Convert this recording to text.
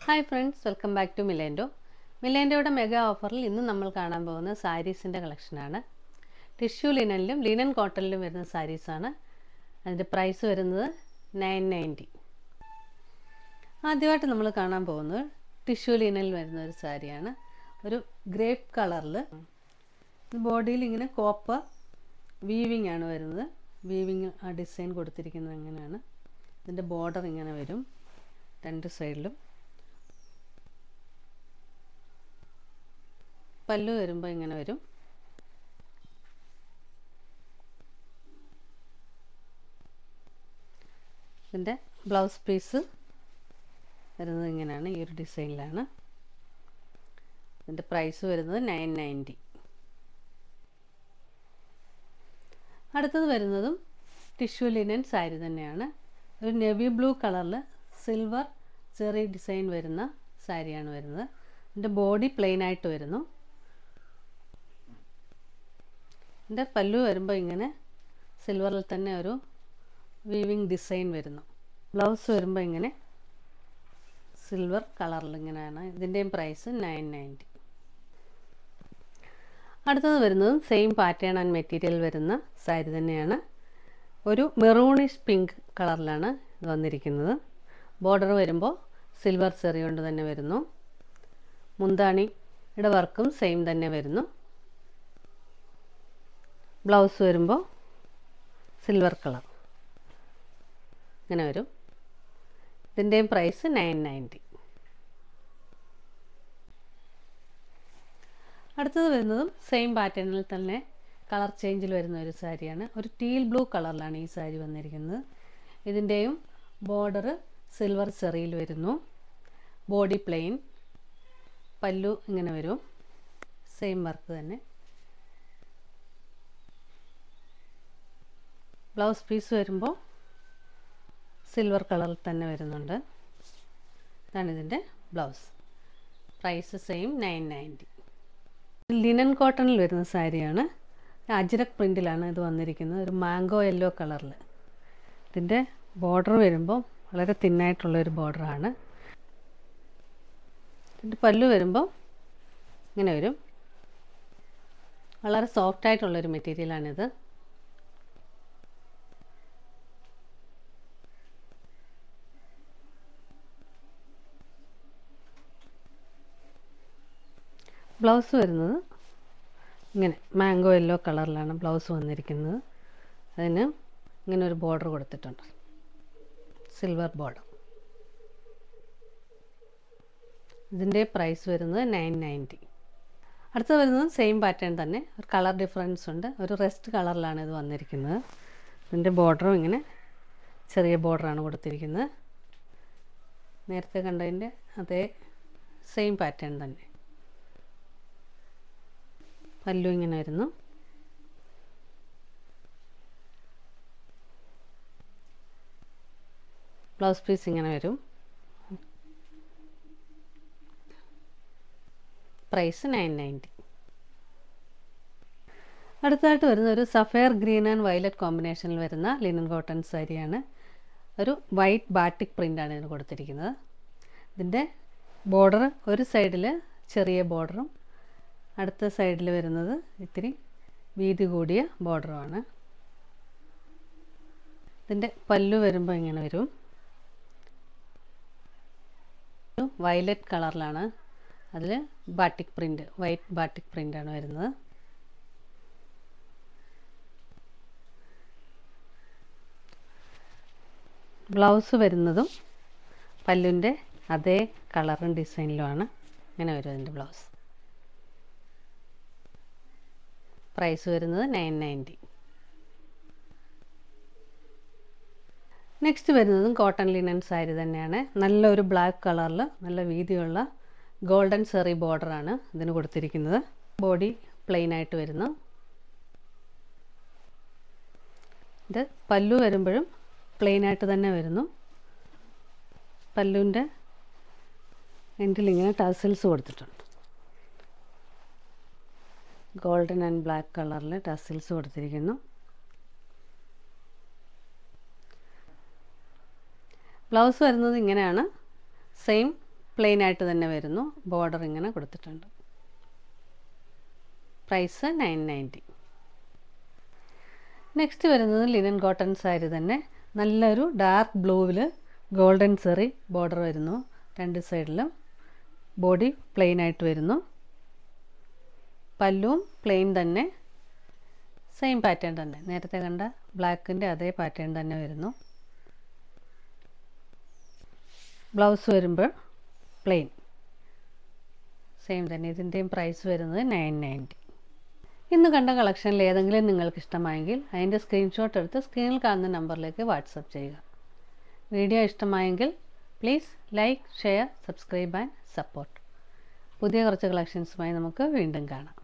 hi friends welcome back to മിലേൻഡോ മിലേൻഡോയുടെ mega ഓഫറിൽ ഇന്ന് നമ്മൾ കാണാൻ പോകുന്ന സാരീസിൻ്റെ കളക്ഷനാണ് ടിഷ്യൂ ലിനനിലും ലിനൻ കോട്ടണിലും വരുന്ന സാരീസാണ് അതിൻ്റെ പ്രൈസ് വരുന്നത് നയൻ നയൻറ്റി ആദ്യമായിട്ട് നമ്മൾ കാണാൻ പോകുന്നത് ടിഷ്യൂ ലിനനിൽ വരുന്ന ഒരു സാരിയാണ് ഒരു ഗ്രേപ്പ് കളറിൽ ബോഡിയിൽ ഇങ്ങനെ കോപ്പർ വീവിങ് ആണ് വരുന്നത് വീവിങ് ആ ഡിസൈൻ കൊടുത്തിരിക്കുന്നത് അങ്ങനെയാണ് ഇതിൻ്റെ ബോർഡർ ഇങ്ങനെ വരും രണ്ട് സൈഡിലും പല്ലു വരുമ്പോൾ ഇങ്ങനെ വരും ഇതിൻ്റെ ബ്ലൗസ് പീസ് വരുന്നത് ഇങ്ങനെയാണ് ഈ ഒരു ഡിസൈനിലാണ് ഇതിൻ്റെ പ്രൈസ് വരുന്നത് നയൻ നയൻറ്റി അടുത്തത് വരുന്നതും ടിഷ്യൂ ലിനൻ സാരി തന്നെയാണ് ഒരു നെവി ബ്ലൂ കളറിൽ സിൽവർ ചെറിയ ഡിസൈൻ വരുന്ന സാരിയാണ് വരുന്നത് ഇതിൻ്റെ ബോഡി പ്ലെയിൻ ആയിട്ട് വരുന്നു ഇതിൻ്റെ പല്ലു വരുമ്പോൾ ഇങ്ങനെ സിൽവറിൽ തന്നെ ഒരു വീവിങ് ഡിസൈൻ വരുന്നു ബ്ലൗസ് വരുമ്പോൾ ഇങ്ങനെ സിൽവർ കളറിൽ ഇങ്ങനെയാണ് ഇതിൻ്റെയും പ്രൈസ് നയൻ നയൻറ്റി അടുത്തത് വരുന്നതും സെയിം പാറ്റേൺ ആൻഡ് മെറ്റീരിയൽ വരുന്ന സാരി തന്നെയാണ് ഒരു മെറൂണിഷ് പിങ്ക് കളറിലാണ് ഇത് വന്നിരിക്കുന്നത് ബോർഡർ വരുമ്പോൾ സിൽവർ സെറി കൊണ്ട് തന്നെ വരുന്നു മുന്താണിയുടെ വർക്കും സെയിം തന്നെ വരുന്നു ബ്ലൗസ് വരുമ്പോൾ സിൽവർ കളർ ഇങ്ങനെ വരും ഇതിൻ്റെയും പ്രൈസ് നയൻ നയൻറ്റി അടുത്തത് വരുന്നതും സെയിം പാറ്റേണിൽ തന്നെ കളർ ചേഞ്ചിൽ വരുന്ന ഒരു സാരിയാണ് ഒരു ടീൽ ബ്ലൂ കളറിലാണ് ഈ സാരി വന്നിരിക്കുന്നത് ഇതിൻ്റെയും ബോർഡർ സിൽവർ സെറിയിൽ വരുന്നു ബോഡി പ്ലെയിൻ പല്ലു ഇങ്ങനെ വരും സെയിം വർക്ക് തന്നെ ബ്ലൗസ് പീസ് വരുമ്പോൾ സിൽവർ കളറിൽ തന്നെ വരുന്നുണ്ട് ഇതാണ് ഇതിൻ്റെ blouse price same nine ninety linen കോട്ടണിൽ വരുന്ന സാരിയാണ് അജ്രക് പ്രിൻറ്റിലാണ് ഇത് വന്നിരിക്കുന്നത് ഒരു മാംഗോ യെല്ലോ കളറിൽ ഇതിൻ്റെ ബോർഡർ വരുമ്പോൾ വളരെ തിന്നായിട്ടുള്ളൊരു ബോർഡറാണ് ഇതിൻ്റെ പല്ലു വരുമ്പോൾ ഇങ്ങനെ വരും വളരെ സോഫ്റ്റ് ആയിട്ടുള്ളൊരു മെറ്റീരിയലാണിത് ബ്ലൗസ് വരുന്നത് ഇങ്ങനെ മാംഗോ യെല്ലോ കളറിലാണ് ബ്ലൗസ് വന്നിരിക്കുന്നത് അതിന് ഇങ്ങനെ ഒരു ബോർഡർ കൊടുത്തിട്ടുണ്ട് സിൽവർ ബോർഡർ ഇതിൻ്റെ പ്രൈസ് വരുന്നത് നയൻ നയൻറ്റി അടുത്ത വരുന്നത് സെയിം പാറ്റേൺ തന്നെ ഒരു കളർ ഡിഫറൻസ് ഉണ്ട് ഒരു റെസ്റ്റ് കളറിലാണ് ഇത് വന്നിരിക്കുന്നത് ഇതിൻ്റെ ബോർഡറും ഇങ്ങനെ ചെറിയ ബോർഡറാണ് കൊടുത്തിരിക്കുന്നത് നേരത്തെ കണ്ടതിൻ്റെ അതേ സെയിം പാറ്റേൺ തന്നെ പല്ലു ഇങ്ങനെ വരുന്നു ബ്ലൗസ് പീസ് ഇങ്ങനെ വരും പ്രൈസ് നയൻ നയൻറ്റി അടുത്തതായിട്ട് വരുന്ന ഒരു സഫയർ ഗ്രീൻ ആൻഡ് വയലറ്റ് കോമ്പിനേഷനിൽ വരുന്ന ലിനൻ കോട്ടൺ സാരിയാണ് ഒരു വൈറ്റ് ബാറ്റിക് പ്രിൻ്റാണ് ഇതിന് കൊടുത്തിരിക്കുന്നത് ഇതിൻ്റെ ബോർഡർ ഒരു സൈഡിൽ ചെറിയ ബോർഡറും അടുത്ത സൈഡിൽ വരുന്നത് ഇത്തിരി വീതി കൂടിയ ബോർഡറുമാണ് ഇതിൻ്റെ പല്ലു വരുമ്പോൾ ഇങ്ങനെ വരും വയലറ്റ് കളറിലാണ് അതിൽ ബാട്ടിക് പ്രിൻ്റ് വൈറ്റ് ബാട്ടിക് പ്രിൻ്റാണ് വരുന്നത് ബ്ലൗസ് വരുന്നതും പല്ലുൻ്റെ അതേ കളറും ഡിസൈനിലുമാണ് ഇങ്ങനെ വരും അതിൻ്റെ ബ്ലൗസ് പ്രൈസ് വരുന്നത് നയൻ നയൻറ്റി നെക്സ്റ്റ് വരുന്നതും കോട്ടൺ ലിനൻ സാരി തന്നെയാണ് നല്ലൊരു ബ്ലാക്ക് കളറിൽ നല്ല വീതിയുള്ള ഗോൾഡൻ സെറി ബോർഡറാണ് ഇതിന് കൊടുത്തിരിക്കുന്നത് ബോഡി പ്ലെയിൻ ആയിട്ട് വരുന്നു ഇത് പല്ലു വരുമ്പോഴും പ്ലെയിൻ ആയിട്ട് തന്നെ വരുന്നു പല്ലുവിൻ്റെ എൻഡിൽ ഇങ്ങനെ ടസിൽസ് കൊടുത്തിട്ടുണ്ട് ഗോൾഡൻ ആൻഡ് ബ്ലാക്ക് കളറിൽ ടസിൽസ് കൊടുത്തിരിക്കുന്നു ബ്ലൗസ് വരുന്നത് ഇങ്ങനെയാണ് സെയിം പ്ലെയിൻ ആയിട്ട് തന്നെ വരുന്നു ബോർഡർ ഇങ്ങനെ കൊടുത്തിട്ടുണ്ട് പ്രൈസ് നയൻ നയൻറ്റി നെക്സ്റ്റ് വരുന്നത് ലിനൻ കോട്ടൺ സാരി തന്നെ നല്ലൊരു ഡാർക്ക് ബ്ലൂവിൽ ഗോൾഡൻ സെറി ബോർഡർ വരുന്നു രണ്ട് സൈഡിലും ബോഡി പ്ലെയിൻ ആയിട്ട് വരുന്നു പല്ലുവും പ്ലെയിൻ തന്നെ സെയിം പാറ്റേൺ തന്നെ നേരത്തെ കണ്ട ബ്ലാക്കിൻ്റെ അതേ പാറ്റേൺ തന്നെ വരുന്നു ബ്ലൗസ് വരുമ്പോൾ പ്ലെയിൻ സെയിം തന്നെ ഇതിൻ്റെയും പ്രൈസ് വരുന്നത് നയൻ നയൻറ്റി ഇന്ന് കണ്ട കളക്ഷനിൽ ഏതെങ്കിലും നിങ്ങൾക്ക് ഇഷ്ടമായെങ്കിൽ അതിൻ്റെ സ്ക്രീൻഷോട്ട് എടുത്ത് സ്ക്രീനിൽ കാണുന്ന നമ്പറിലേക്ക് വാട്സപ്പ് ചെയ്യുക വീഡിയോ ഇഷ്ടമായെങ്കിൽ please like share subscribe and support പുതിയ കുറച്ച് കളക്ഷൻസുമായി നമുക്ക് വീണ്ടും കാണാം